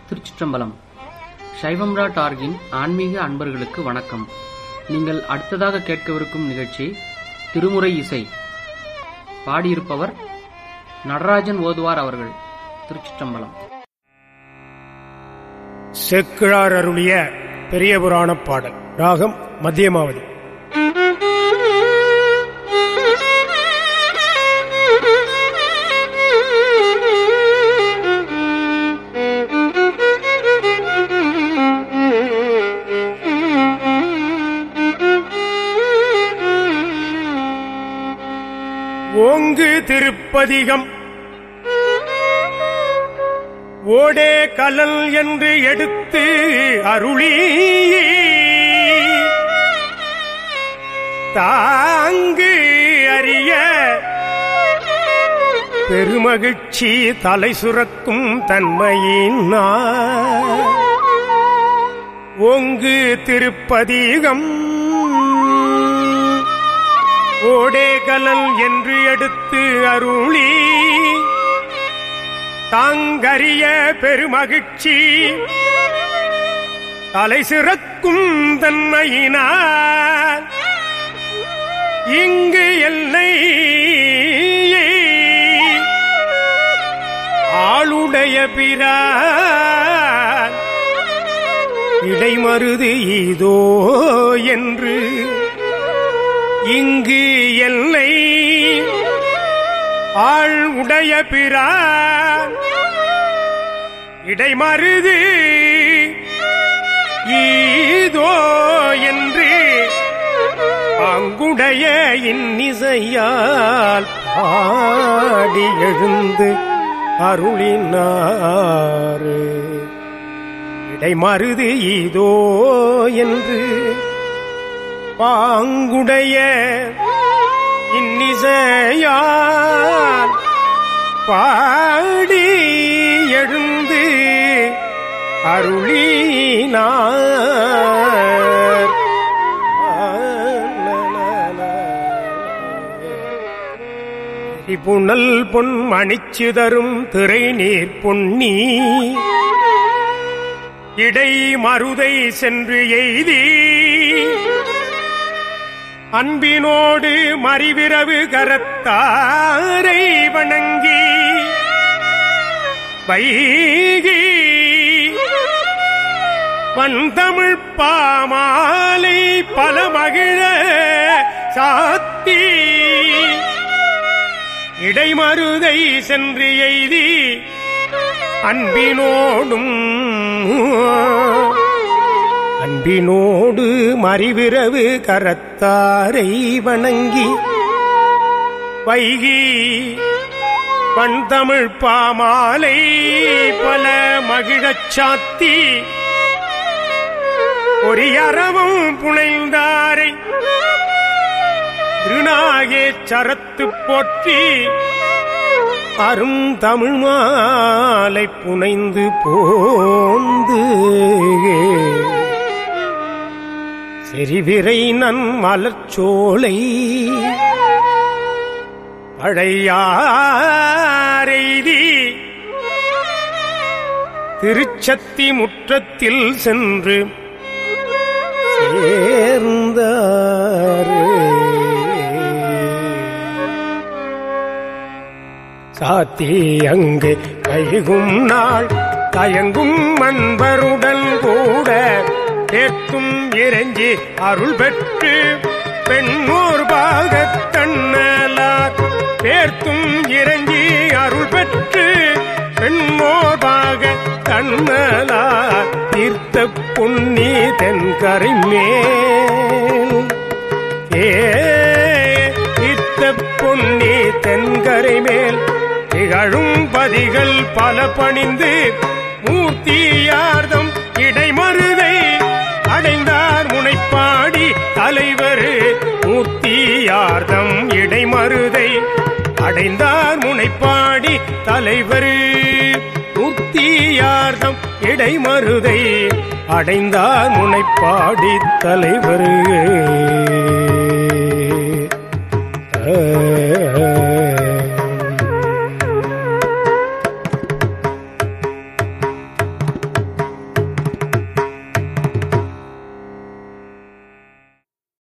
திருச்சிற்றம்பலம் சைவம்ரா டார்கின் ஆன்மீக அன்பர்களுக்கு வணக்கம் நீங்கள் அடுத்ததாக கேட்கவிருக்கும் நிகழ்ச்சி திருமுறை இசை பாடியிருப்பவர் நடராஜன் ஓதுவார் அவர்கள் திருச்சிற்றம்பலம் செக்கிழார் அருளிய பெரிய புராணப் பாடல் ராகம் மத்தியமாவதி ஓங்கு திருப்பதிகம் ஓடே கலல் என்று எடுத்து அருளி தாங்கு அறிய பெருமகிழ்ச்சி தலை சுரக்கும் தன்மையினார் ஓங்கு திருப்பதிகம் ஓடே கலல் என்று எடுத்து அருளி தாங்கரிய பெருமகிழ்ச்சி தலை சிறக்கும் தன்மையினார் இங்கு எல்லை ஆளுடைய பிறார் இடைமருது இதோ என்று இங்கு எல்லை ஆள் உடைய பிறார் இடைமருது ஈதோ என்று அங்குடைய இன்னிசையால் பாடி எழுந்து அருளினாறு இடைமருது ஈதோ என்று பாங்குடைய இன்னிசையால் பாடி எழுந்து அருளினார் புனல் பொன் மணிச்சிதரும் திரை நீர் பொன்னி இடை மருதை சென்று எய்தி அன்பினோடு மறிவிரவு கரத்தாரை வணங்கி வைகி வந்தமிழ் பாமாலை பல மகிழ சாத்தி இடைமருதை சென்று எய்தி அன்பினோடும் அன்பினோடு மறிவிரவு கரத்தாரை வணங்கி வைகி பண்தமிழ் பாமாலை பல மகிழச் சாத்தி பொறியறவும் புனைந்தாரை திருநாகே சரத்து போற்றி அரும் தமிழ் மாலை புனைந்து போந்து செறிவிரை நன் மலர்ச்சோலை பழையாரெய்தி திருச்சத்தி முற்றத்தில் சென்று சேர்ந்தாரு சாத்தி அங்கு கைகும் நாள் தயங்கும் அன்பருடன் கூட கேட்கும் இறைஞ்சி அருள் பெற்று பெண்ணோர் பாகத் தன்னலார் பேர்த்தும் இறங்கி அருள் பெற்று பெண்ணோர் பாக தன்னலார் தீர்த்த புண்ணி தென்கரை மேல் ஏ தீர்த்த பொன்னி தென்கரை மேல் திகழும் பதிகள் பல பணிந்து மூர்த்தியார்தம் இடைமருதை அடைந்தார் முனைப்பாடி தலைவர் மூர்த்தியார்தம் இடைமருதை அடைந்தார் முனைப்பாடி தலைவர் மூர்த்தியார்தம் இடைமருதை அடைந்தார் முனைப்பாடி தலைவர் ஆ